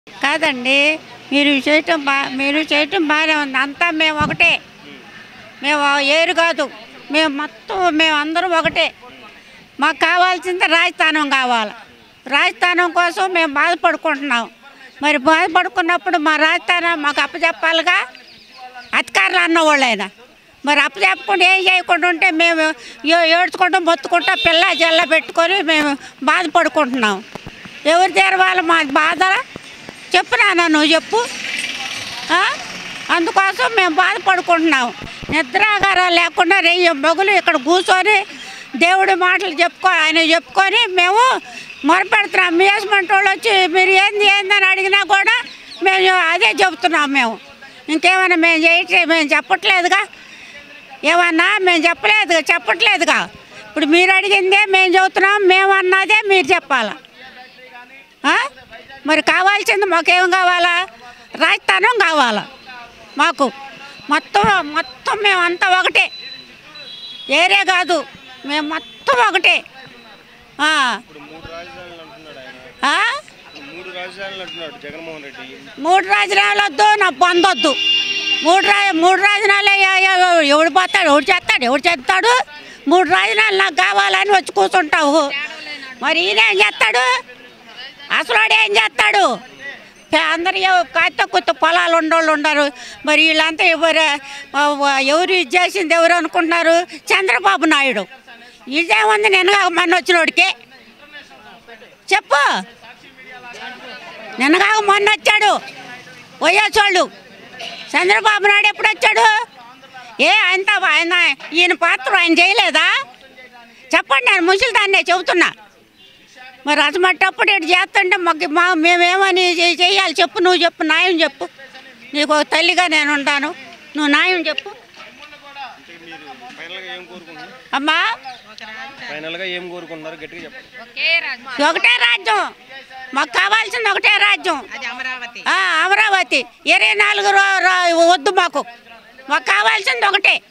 కాదండి మీరు చేయటం బా మీరు చేయటం బాగానే ఉంది అంతా మేము ఒకటే మేము ఏరు కాదు మేము మొత్తం మేము అందరం ఒకటే మాకు కావాల్సింది రాజస్థానం కావాలి రాజస్థానం కోసం మేము బాధపడుకుంటున్నాం మరి బాధపడుకున్నప్పుడు మా రాజస్థానం మాకు అప్పచెప్పాలిగా అధికారులు అన్నవాళ్ళైనా మరి అప్పచెప్పకుండా ఏం చేయకుండా ఉంటే మేము ఏ- ఏడ్చుకుంటూ మొత్తుకుంటా పిల్ల జల్ల పెట్టుకొని మేము బాధపడుకుంటున్నాం ఎవరు తెరవాలి మా బాధ చెప్పు నాన్న నువ్వు చెప్పు ఆ? అందుకోసం మేము బాధపడుకుంటున్నాం నిద్రాగారాలు లేకుండా రెయ్యి మొగులు ఇక్కడ కూర్చొని దేవుడి మాటలు చెప్పుకో ఆయన చెప్పుకొని మేము మొరపెడుతున్నాం మీ హస్బెండ్ వాళ్ళు వచ్చి మీరు ఏంది ఏంది అని అడిగినా కూడా మేము అదే చెబుతున్నాం మేము ఇంకేమైనా మేము చేయట్లేదు మేము చెప్పట్లేదుగా ఏమన్నా మేము చెప్పలేదు చెప్పట్లేదుగా ఇప్పుడు మీరు అడిగిందే మేము చెబుతున్నాం మేము అన్నదే మీరు చెప్పాలా ఆ? మరి కావాల్సింది మాకేం కావాలా రాజస్థానం కావాలా మాకు మొత్తం మొత్తం మేమంతా ఒకటే ఏరే కాదు మేము మొత్తం ఒకటే ఆ. ఇప్పుడు మూడు రాజధానులు అంటున్నాడు ఆయన ఆ? ఇప్పుడు మూడు రాజధానులు అంటున్నాడు జగన్మోహన్ రెడ్డి మూడు రాజధానులు వద్దు నా పొందొద్దు మూడు రా మూడు రాజధానులు ఎవడు పోతాడు ఎవడు చేస్తాడు ఎవడు చేస్తాడు మూడు రాజధానులు నాకు కావాలని వచ్చి కూర్చుంటావు మరి ఈయన ఏం చేస్తాడు అసలు వాడు ఏం చేస్తాడు పే- అందరు ఎవ- కాస్త కొత్త పొలాలు ఉండోళ్ళు ఉండరు మరి వీళ్ళంతా ఎవరు ఎవరు ఇది చేసింది ఎవరు అనుకుంటున్నారు చంద్రబాబు నాయుడు ఇదేముంది నేను మొన్న వచ్చినోడికి చెప్పు నిన్నగాక మొన్న వచ్చాడు వైఎస్వాళ్ళు చంద్రబాబు నాయుడు ఎప్పుడు వచ్చాడు ఏ ఆయన ఆయన ఈయన పాత్ర ఆయన చేయలేదా చెప్పండి నేను ముసలి దాన్నే చెబుతున్నా మరి అసమట్టప్పుడు ఇటు చేస్తుంటే మాకు మా మేమేమని చే- చేయాలి చెప్పు నువ్వు చెప్పు న్యాయం చెప్పు నీకు ఒక తల్లిగా నేను ఉంటాను నువ్వు న్యాయం చెప్పు అంటే మీరు ఫైనల్గా ఏం కోరుకుంటున్నారు అమ్మా ఫైనల్గా ఏం కోరుకుంటున్నారు గట్టిగా చెప్పండి ఒకటే రాజ్యం మాకు కావాల్సింది ఒకటే రాజ్యం ఆ, అమరావతి ఇరవై నాలుగు రో- రో- వద్దు మాకు మాకు కావాల్సింది ఒకటే